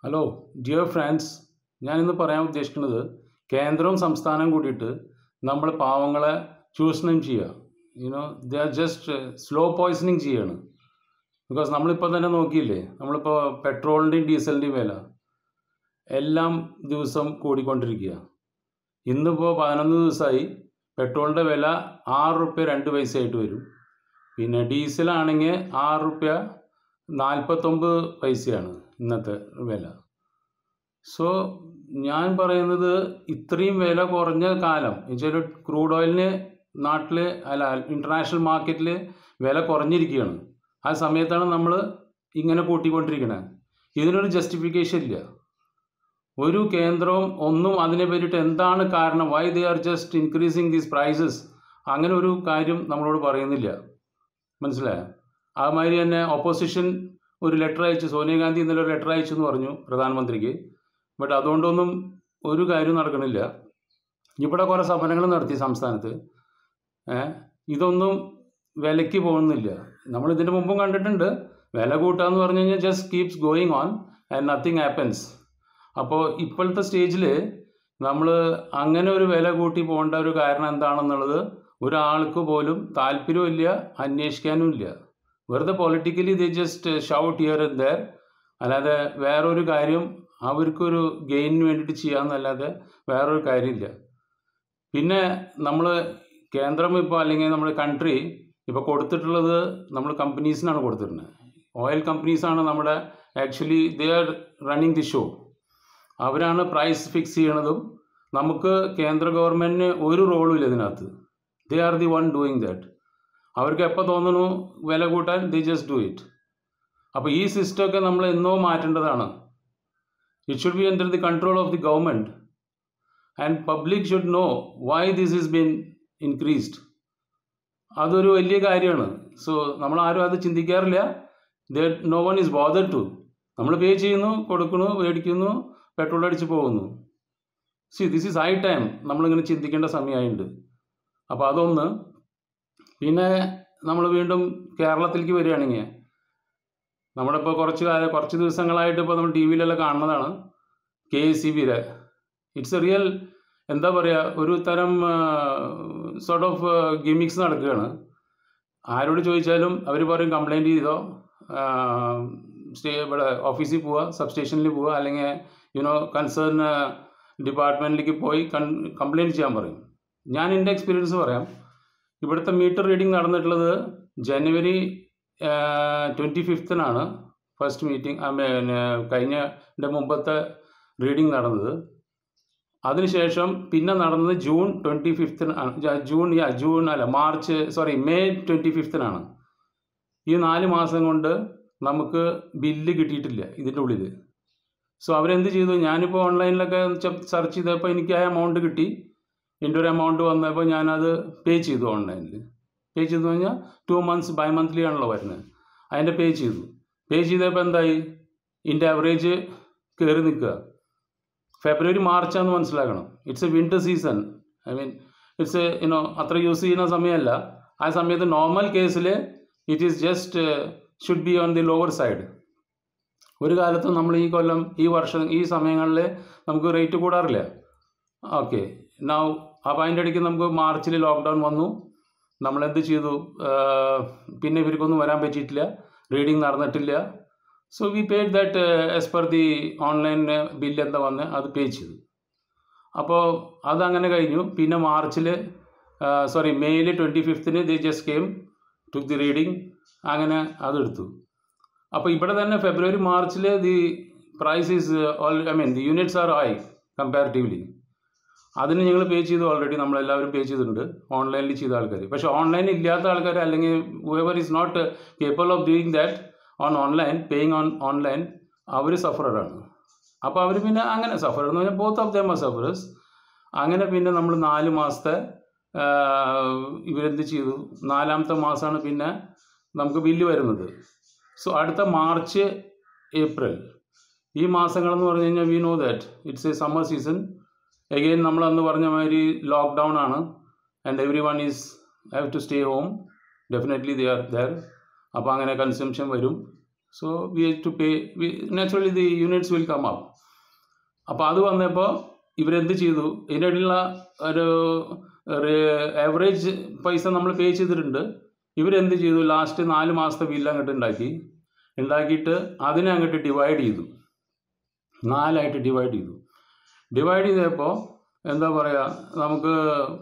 hello dear friends ഞാനിന്ന് പറയാൻ ഉദ്ദേശിക്കുന്നത് കേന്ദ്രവും സംസ്ഥാനവും കൂടിയിട്ട് നമ്മൾ പാവങ്ങളെ ചൂഷണം ചെയ്യുക you know they are just slow poisoning ചെയ്യാണ് ബിക്കോസ് നമ്മളിപ്പോൾ തന്നെ നോക്കിയില്ലേ നമ്മളിപ്പോൾ പെട്രോളിൻ്റെയും ഡീസലിൻ്റെയും വില എല്ലാം ദിവസം കൂടിക്കൊണ്ടിരിക്കുക ഇന്നിപ്പോൾ പതിനൊന്ന് ദിവസമായി പെട്രോളിൻ്റെ വില ആറ് റുപ്യ രണ്ട് പൈസയായിട്ട് വരും പിന്നെ ഡീസലാണെങ്കിൽ ആറ് റുപ്യ നാൽപ്പത്തൊമ്പത് പൈസയാണ് ഇന്നത്തെ വില സോ ഞാൻ പറയുന്നത് ഇത്രയും വില കുറഞ്ഞ കാലം എന്നുവെച്ചാൽ ക്രൂഡ് ഓയിലിന് നാട്ടിൽ അല്ല ഇൻ്റർനാഷണൽ മാർക്കറ്റിൽ വില കുറഞ്ഞിരിക്കുകയാണ് ആ സമയത്താണ് നമ്മൾ ഇങ്ങനെ കൂട്ടിക്കൊണ്ടിരിക്കുന്നത് ഇതിനൊരു ജസ്റ്റിഫിക്കേഷൻ ഇല്ല ഒരു കേന്ദ്രവും ഒന്നും അതിനെ പറ്റിയിട്ട് എന്താണ് കാരണം why they are just increasing these prices അങ്ങനെ ഒരു കാര്യം നമ്മളോട് പറയുന്നില്ല മനസ്സിലായോ അതുമാതിരി തന്നെ ഓപ്പോസിഷൻ ഒരു ലെറ്റർ അയച്ചു സോണിയാഗാന്ധി ഇന്നലെ ഒരു ലെറ്റർ അയച്ചു എന്ന് പറഞ്ഞു പ്രധാനമന്ത്രിക്ക് ബട്ട് അതുകൊണ്ടൊന്നും ഒരു കാര്യം നടക്കണില്ല ഇവിടെ കുറേ സമരങ്ങൾ നടത്തി സംസ്ഥാനത്ത് ഏ, ഇതൊന്നും വിലയ്ക്ക് പോകുന്നില്ല നമ്മൾ ഇതിൻ്റെ മുമ്പും കണ്ടിട്ടുണ്ട് വില കൂട്ടാന്ന് പറഞ്ഞു കഴിഞ്ഞാൽ just keeps going on and nothing happens അപ്പോൾ ഇപ്പോഴത്തെ സ്റ്റേജിൽ നമ്മൾ അങ്ങനെ ഒരു വില കൂട്ടി പോകേണ്ട ഒരു കാരണം എന്താണെന്നുള്ളത് ഒരാൾക്ക് പോലും താല്പര്യമില്ല അന്വേഷിക്കാനും ഇല്ല വെറുതെ politically they just shout here and there അല്ലാതെ വേറൊരു കാര്യം അവർക്കൊരു ഗെയിനിന് വേണ്ടിയിട്ട് ചെയ്യാമെന്നല്ലാതെ വേറൊരു കാര്യമില്ല പിന്നെ നമ്മൾ കേന്ദ്രം ഇപ്പോൾ അല്ലെങ്കിൽ നമ്മുടെ കൺട്രി ഇപ്പോൾ കൊടുത്തിട്ടുള്ളത് നമ്മൾ കമ്പനീസിനാണ് കൊടുത്തിരുന്നത് ഓയിൽ കമ്പനീസാണ് നമ്മുടെ actually they are running the show അവരാണ് പ്രൈസ് ഫിക്സ് ചെയ്യണതും നമുക്ക് കേന്ദ്ര ഗവൺമെൻറ്റിന് ഒരു റോളും ഇല്ല ഇതിനകത്ത് they are the one doing that അവർക്ക് എപ്പോൾ തോന്നുന്നു വില കൂട്ടാൻ ദേ ജസ്റ്റ് ഡു ഇറ്റ് അപ്പോൾ ഈ സിസ്റ്റമൊക്കെ നമ്മൾ എന്നോ മാറ്റേണ്ടതാണ് it should be under the control of the government and public should know why this is been increased അതൊരു വലിയ കാര്യമാണ് സോ നമ്മൾ ആരും അത് ചിന്തിക്കാറില്ല the no one is bother to നമ്മൾ പേ ചെയ്യുന്നു കൊടുക്കുന്നു മേടിക്കുന്നു പെട്രോൾ അടിച്ച് പോകുന്നു see this is high time നമ്മളിങ്ങനെ ചിന്തിക്കേണ്ട സമയമായിട്ടുണ്ട് അപ്പോൾ അതൊന്ന് പിന്നെ നമ്മൾ വീണ്ടും കേരളത്തിലേക്ക് വരികയാണെങ്കിൽ നമ്മുടെ ഇപ്പോൾ കുറച്ച് കാലം കുറച്ച് ദിവസങ്ങളായിട്ട് ഇപ്പോൾ നമ്മൾ ടി വിയിലെല്ലാം കാണുന്നതാണ് കെ എസ് സി ബിയുടെ ഇറ്റ്സ് എ റിയൽ എന്താ പറയുക ഒരു തരം സോർട്ട് ഓഫ് ഗിമിക്സ് നടക്കുകയാണ് ആരോട് ചോദിച്ചാലും അവർ പറയും കംപ്ലൈൻറ്റ് ചെയ്തോ സ്റ്റേ ഇവിടെ ഓഫീസിൽ പോവുക സബ് സ്റ്റേഷനിൽ പോവുക അല്ലെങ്കിൽ യുനോ കൺസേൺ ഡിപ്പാർട്ട്മെൻറ്റിലേക്ക് പോയി കൺ കംപ്ലയിൻറ്റ് ചെയ്യാൻ പറയും ഞാൻ എൻ്റെ എക്സ്പീരിയൻസ് പറയാം ഇവിടുത്തെ മീറ്റർ റീഡിംഗ് നടന്നിട്ടുള്ളത് ജനുവരി ട്വൻറ്റി ഫിഫ്തിനാണ് ഫസ്റ്റ് മീറ്റിംഗ് പിന്നെ കഴിഞ്ഞ ൻ്റെ മുമ്പത്തെ റീഡിംഗ് നടന്നത് അതിനുശേഷം പിന്നെ നടന്നത് ജൂൺ ട്വൻറ്റി ഫിഫ്തിനാണ് ജൂൺ യാ ജൂൺ അല്ല മാർച്ച് സോറി മെയ് ട്വൻറ്റി ഫിഫ്തിനാണ് ഈ നാല് മാസം കൊണ്ട് നമുക്ക് ബില്ല് കിട്ടിയിട്ടില്ല ഇതിൻ്റെ ഉള്ളിൽ സോ അവരെന്ത് ചെയ്തു ഞാനിപ്പോൾ ഓൺലൈനിലൊക്കെ സെർച്ച് ചെയ്തപ്പോൾ എനിക്ക് ആ എമൗണ്ട് കിട്ടി എൻ്റെ ഒരു എമൗണ്ട് വന്നപ്പോൾ ഞാനത് പേ ചെയ്തു ഓൺലൈനിൽ പേ ചെയ്തു കഴിഞ്ഞാൽ ടു മന്ത്സ് ബൈ മന്ത്ലി ആണല്ലോ വരുന്നത് അതിൻ്റെ പേ ചെയ്തു പേ ചെയ്തപ്പോൾ എന്തായി ഇതിൻ്റെ ആവറേജ് കയറി നിൽക്കുക ഫെബ്രുവരി മാർച്ചാന്ന് മനസ്സിലാക്കണം it's a winter season I mean it's a you know അത്ര യൂസ് ചെയ്യുന്ന സമയമല്ല ആ സമയത്ത് നോർമൽ കേസിൽ it is just should be on the lower side ഒരു കാലത്തും നമ്മൾ ഈ കൊല്ലം ഈ വർഷം ഈ സമയങ്ങളിൽ നമുക്ക് റേറ്റ് കൂടാറില്ല ഓക്കെ നൗ അപ്പോൾ അതിൻ്റെ ഇടയ്ക്ക് നമുക്ക് മാർച്ചിൽ ലോക്ക്ഡൗൺ വന്നു നമ്മളെന്ത് ചെയ്തു ആഹ് പിന്നെ ഇവർക്കൊന്നും വരാൻ പറ്റിയിട്ടില്ല റീഡിങ് നടന്നിട്ടില്ല so we paid that as per the online bill എന്താ വന്ന് അത് പേ ചെയ്തു അപ്പോൾ അതങ്ങനെ കഴിഞ്ഞു പിന്നെ മാർച്ചിൽ സോറി മെയ്യിൽ ട്വൻറ്റി ഫിഫ്തിന് the just came to the reading അങ്ങനെ അതെടുത്തു അപ്പോൾ ഇവിടെ തന്നെ ഫെബ്രുവരി മാർച്ചിൽ the price is all I mean the units are high comparatively അതിന് ഞങ്ങൾ പേ ചെയ്തു ഓൾറെഡി നമ്മളെല്ലാവരും പേ ചെയ്തിട്ടുണ്ട് ഓൺലൈനിൽ ചെയ്ത ആൾക്കാർ പക്ഷേ ഓൺലൈനിൽ ഇല്ലാത്ത ആൾക്കാർ അല്ലെങ്കിൽ whoever is not capable of doing that on online paying on online അവർ സഫററാണ് അപ്പോൾ അവർ പിന്നെ അങ്ങനെ സഫർ എന്ന് പറഞ്ഞാൽ both of them are sufferers അങ്ങനെ പിന്നെ നമ്മൾ നാല് മാസത്തെ ആഹ്, ഇവരെന്ത് ചെയ്തു നാലാമത്തെ മാസമാണ് പിന്നെ നമുക്ക് ബില്ല് വരുന്നത് സോ അടുത്ത മാർച്ച് ഏപ്രിൽ ഈ മാസങ്ങളെന്ന് പറഞ്ഞു കഴിഞ്ഞാൽ we know that it's a summer season again നമ്മൾ അന്ന് പറഞ്ഞ മാതിരി ലോക്ക്ഡൗൺ ആണ് and every one is have to stay home definitely they are there അപ്പോൾ അങ്ങനെ കൺസംഷൻ വരും so we have to pay naturally the units will come up അപ്പോൾ അത് വന്നപ്പോൾ ഇവരെന്ത് ചെയ്തു ഇതിൻ്റെ ഇടയിലുള്ള ഒരു ആവറേജ് പൈസ നമ്മൾ പേ ചെയ്തിട്ടുണ്ട് ഇവരെന്ത് ചെയ്തു ലാസ്റ്റ് നാല് മാസത്തെ ബില്ല് അങ്ങോട്ട് ഉണ്ടാക്കി ഉണ്ടാക്കിയിട്ട് അതിനെ അങ്ങോട്ട് ഡിവൈഡ് ചെയ്തു നാലായിട്ട് ഡിവൈഡ് ചെയ്തു ഡിവൈഡ് ചെയ്തപ്പോൾ എന്താ പറയുക നമുക്ക്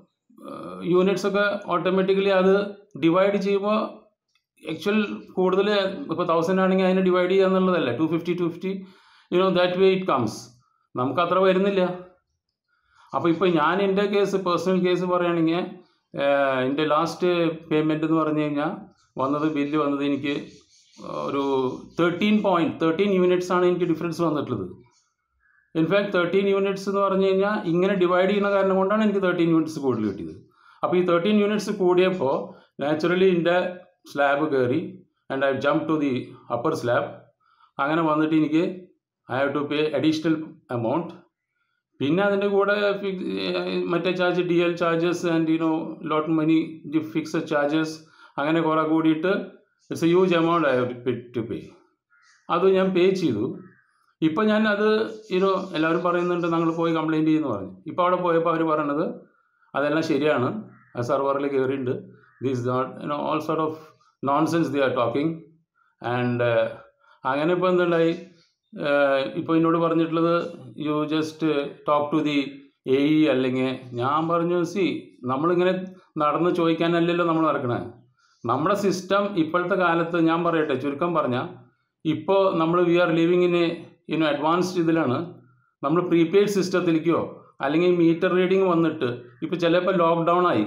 യൂണിറ്റ്സ് ഒക്കെ ഓട്ടോമാറ്റിക്കലി അത് ഡിവൈഡ് ചെയ്യുമ്പോൾ ആക്ച്വൽ കൂടുതൽ ഇപ്പോൾ തൗസൻഡ് ആണെങ്കിൽ അതിനെ ഡിവൈഡ് ചെയ്യുക എന്നുള്ളതല്ല two fifty two fifty you know that way it comes നമുക്ക് അത്ര വരുന്നില്ല അപ്പോൾ ഇപ്പോൾ ഞാൻ എൻ്റെ കേസ് പേഴ്സണൽ കേസ് പറയുകയാണെങ്കിൽ എൻ്റെ ലാസ്റ്റ് പേയ്മെൻ്റ് എന്ന് പറഞ്ഞു കഴിഞ്ഞാൽ വന്നത് ബില്ല് വന്നത് എനിക്ക് ഒരു തേർട്ടീൻ പോയിൻറ്റ് തേർട്ടീൻ യൂണിറ്റ്സ് ആണ് എനിക്ക് ഡിഫറൻസ് വന്നിട്ടുള്ളത് ഇൻഫാക്ട് തേർട്ടീൻ യൂണിറ്റ്സ് എന്ന് പറഞ്ഞു കഴിഞ്ഞാൽ ഇങ്ങനെ ഡിവൈഡ് ചെയ്യുന്ന കാരണം കൊണ്ടാണ് എനിക്ക് തേർട്ടീൻ യൂണിറ്റ്സ് കൂടുതൽ കിട്ടിയത് അപ്പോൾ ഈ തേർട്ടീൻ യൂണിറ്റ്സ് കൂടിയപ്പോൾ നാച്ചുറലി എൻ്റെ സ്ലാബ് കയറി and I jump to the upper slab അങ്ങനെ വന്നിട്ട് എനിക്ക് I have to pay additional amount പിന്നെ അതിൻ്റെ കൂടെ മറ്റേ charge D L charges and you know lot money fixed charges അങ്ങനെ കുറേ കൂടിയിട്ട് it's a huge amount I have to pay അത് ഞാൻ പേ ചെയ്തു ഇപ്പം ഞാൻ അത് യുനോ എല്ലാവരും പറയുന്നുണ്ട് ഞങ്ങൾ പോയി കംപ്ലയിൻറ്റ് ചെയ്യുന്നു പറഞ്ഞു ഇപ്പോൾ അവിടെ പോയപ്പോൾ അവർ പറയണത് അതെല്ലാം ശരിയാണ് ആ സെർവറിൽ കയറിയിട്ടുണ്ട് these not you know all sort of nonsense they are talking and അങ്ങനെ ഇപ്പോൾ എന്തുണ്ടായി ഇപ്പോൾ എന്നോട് പറഞ്ഞിട്ടുള്ളത് you just talk to the A E അല്ലെങ്കിൽ ഞാൻ പറഞ്ഞു സി നമ്മളിങ്ങനെ നടന്ന് ചോദിക്കാനല്ലല്ലോ നമ്മൾ നടക്കണേ നമ്മുടെ സിസ്റ്റം ഇപ്പോഴത്തെ കാലത്ത് ഞാൻ പറയട്ടെ ചുരുക്കം പറഞ്ഞാൽ ഇപ്പോൾ നമ്മൾ we are living in a ഇനോ അഡ്വാൻസ്ഡ് ഇതിലാണ് നമ്മൾ പ്രീപെയ്ഡ് സിസ്റ്റത്തിലേക്കോ അല്ലെങ്കിൽ മീറ്റർ റീഡിങ് വന്നിട്ട് ഇപ്പോൾ ചിലപ്പോൾ ലോക്ക്ഡൗൺ ആയി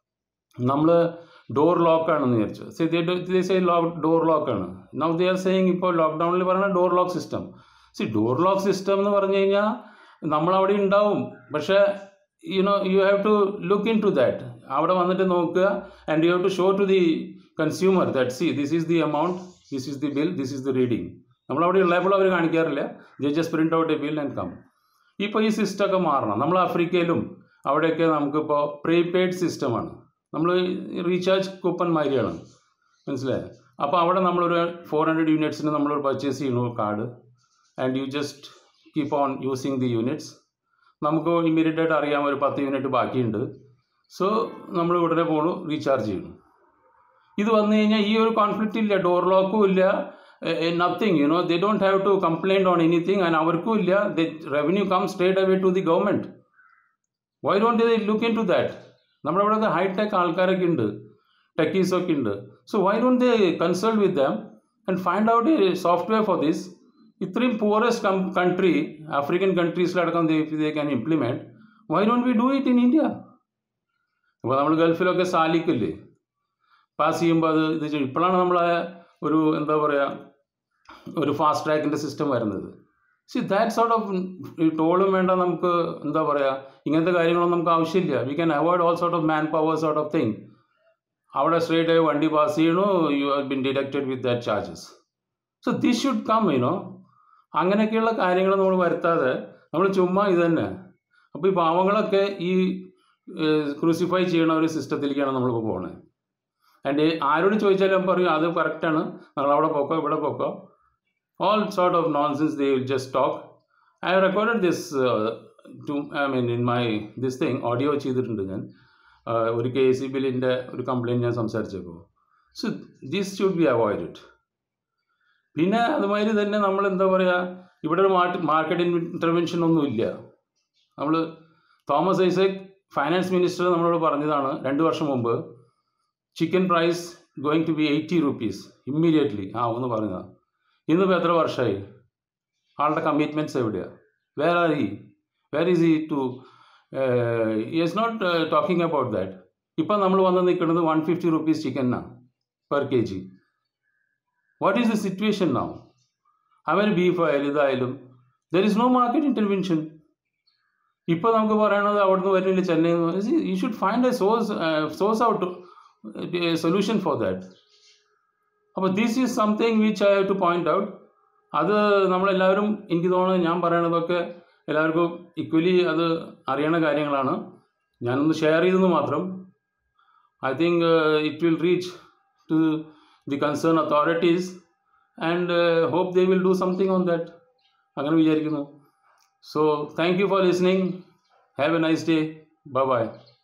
നമ്മൾ ഡോർ ലോക്കാണെന്ന് വിചാരിച്ചു സേ ലോക്ക് ഡോർ ലോക്കാണ് നൗ ദേ ആർ സെയിങ് ഇപ്പോൾ ലോക്ക്ഡൗണിൽ പറയുന്ന door lock system see door lock system എന്ന് പറഞ്ഞു കഴിഞ്ഞാൽ നമ്മളവിടെ ഉണ്ടാവും പക്ഷേ you know you have to look in to that അവിടെ വന്നിട്ട് നോക്കുക and you have to show to the consumer that see this is the amount this is the bill this is the reading നമ്മളവിടെ ഉള്ളപ്പോൾ അവർ കാണിക്കാറില്ല ജെ just print out A bill and come ഇപ്പോൾ ഈ സിസ്റ്റമൊക്കെ മാറണം നമ്മൾ ആഫ്രിക്കയിലും അവിടെയൊക്കെ നമുക്കിപ്പോൾ പ്രീപെയ്ഡ് സിസ്റ്റമാണ് നമ്മൾ റീചാർജ് കൂപ്പൺ മാതിരിയാണ് മനസ്സിലായോ അപ്പോൾ അവിടെ നമ്മളൊരു ഫോർ ഹൺഡ്രഡ് യൂണിറ്റ്സിന് നമ്മളൊരു പർച്ചേസ് ചെയ്യണു card and you just keep on using the units നമുക്ക് ഇമ്മീഡിയറ്റ് ആയിട്ട് അറിയാം ഒരു പത്ത് യൂണിറ്റ് ബാക്കിയുണ്ട് സോ നമ്മൾ ഉടനെ പോണു റീചാർജ് ചെയ്യണം ഇത് വന്നു കഴിഞ്ഞാൽ ഈ ഒരു കോൺഫ്ലിക്റ്റ് ഇല്ല ഡോർ ലോക്കും ഇല്ല nothing you know they don't have to complaint on anything and അവർക്കും ഇല്ല the revenue come straight away to the government why don't they look in to that നമ്മുടെ ഇവിടെ ഹൈടെക് ആൾക്കാരൊക്കെ ഉണ്ട് ടെക്കീസൊക്കെ ഉണ്ട് so why don't they consult with them and find out a software for this ഇത്രയും poorest come country African കൺട്രീസിലടക്കം they they can implement why don't we do it in India ഇപ്പോൾ നമ്മൾ ഗൾഫിലൊക്കെ സാലിക്കില്ലേ പാസ് ചെയ്യുമ്പോൾ അത് ഇത് ചെയ്യും ഇപ്പോഴാണ് നമ്മളെ ഒരു എന്താ പറയുക ഒരു ഫാസ്റ്റ് ട്രാക്കിൻ്റെ സിസ്റ്റം വരുന്നത് സി ദാറ്റ് സോർട്ട് ഓഫ് ടോളും വേണ്ട നമുക്ക് എന്താ പറയുക ഇങ്ങനത്തെ കാര്യങ്ങളൊന്നും നമുക്ക് ആവശ്യമില്ല we can avoid all sort of man power sort of thing അവിടെ സ്ട്രേറ്റ് ആയി വണ്ടി പാസ് ചെയ്യണു you have been deducted with that charges so this should come you know അങ്ങനെയൊക്കെയുള്ള കാര്യങ്ങൾ നമ്മൾ വരുത്താതെ നമ്മൾ ചുമ്മാ ഇത് തന്നെ അപ്പോൾ ഈ പാവങ്ങളൊക്കെ ഈ ക്രൂസിഫൈ ചെയ്യണ ഒരു സിസ്റ്റത്തിലേക്കാണ് നമ്മളിപ്പോൾ പോകുന്നത് ആൻഡ് ആരോട് ചോദിച്ചാലും പറയും അത് കറക്റ്റാണ് നിങ്ങൾ അവിടെ പോക്കോ ഇവിടെ പോക്കോ all sort of nonsense they will just talk I have recorded this to I mean in my this thing audio ചെയ്തിട്ടുണ്ട് ഞാൻ ഒരു കെ സി ബില്ലിൻ്റെ ഒരു കംപ്ലയിൻറ്റ് ഞാൻ സംസാരിച്ചപ്പോൾ so this should be avoided പിന്നെ അതുമാതിരി തന്നെ നമ്മൾ എന്താ പറയുക ഇവിടെ ഒരു മാർക്കറ്റ് ഇൻ്റർവെൻഷൻ ഒന്നും ഇല്ല നമ്മൾ തോമസ് ഐസക് ഫൈനാൻസ് മിനിസ്റ്റർ നമ്മളോട് പറഞ്ഞതാണ് രണ്ട് വർഷം മുമ്പ് chicken price going to be eighty rupees immediately ആ ഒന്ന് പറഞ്ഞതാണ് ഇന്നിപ്പോൾ എത്ര വർഷമായി ആളുടെ കമ്മിറ്റ്മെൻറ്റ്സ് എവിടെയാണ് വേർ ആർ ഈ വേർ ഈസ് ഈ to is not talking about that ഇപ്പം നമ്മൾ വന്ന് നിൽക്കുന്നത് വൺ ഫിഫ്റ്റി റുപ്പീസ് ചിക്കനാണ് per K G what is the situation നാവും അവന് ബീഫ് ആയാലും ഇതായാലും there is no market intervention ഇപ്പോൾ നമുക്ക് പറയണത് അവിടുന്ന് വരുന്നില്ല Chennai you should find a source source out solution for that അപ്പോൾ this is something which I have to point out അത് നമ്മളെല്ലാവരും എനിക്ക് തോന്നുന്നത് ഞാൻ പറയണതൊക്കെ എല്ലാവർക്കും ഇക്വലി അത് അറിയണ കാര്യങ്ങളാണ് ഞാനൊന്ന് ഷെയർ ചെയ്തെന്ന് മാത്രം I think it will reach to the concern authorities and hope they will do something on that അങ്ങനെ വിചാരിക്കുന്നു so thank you for listening have a nice day bye by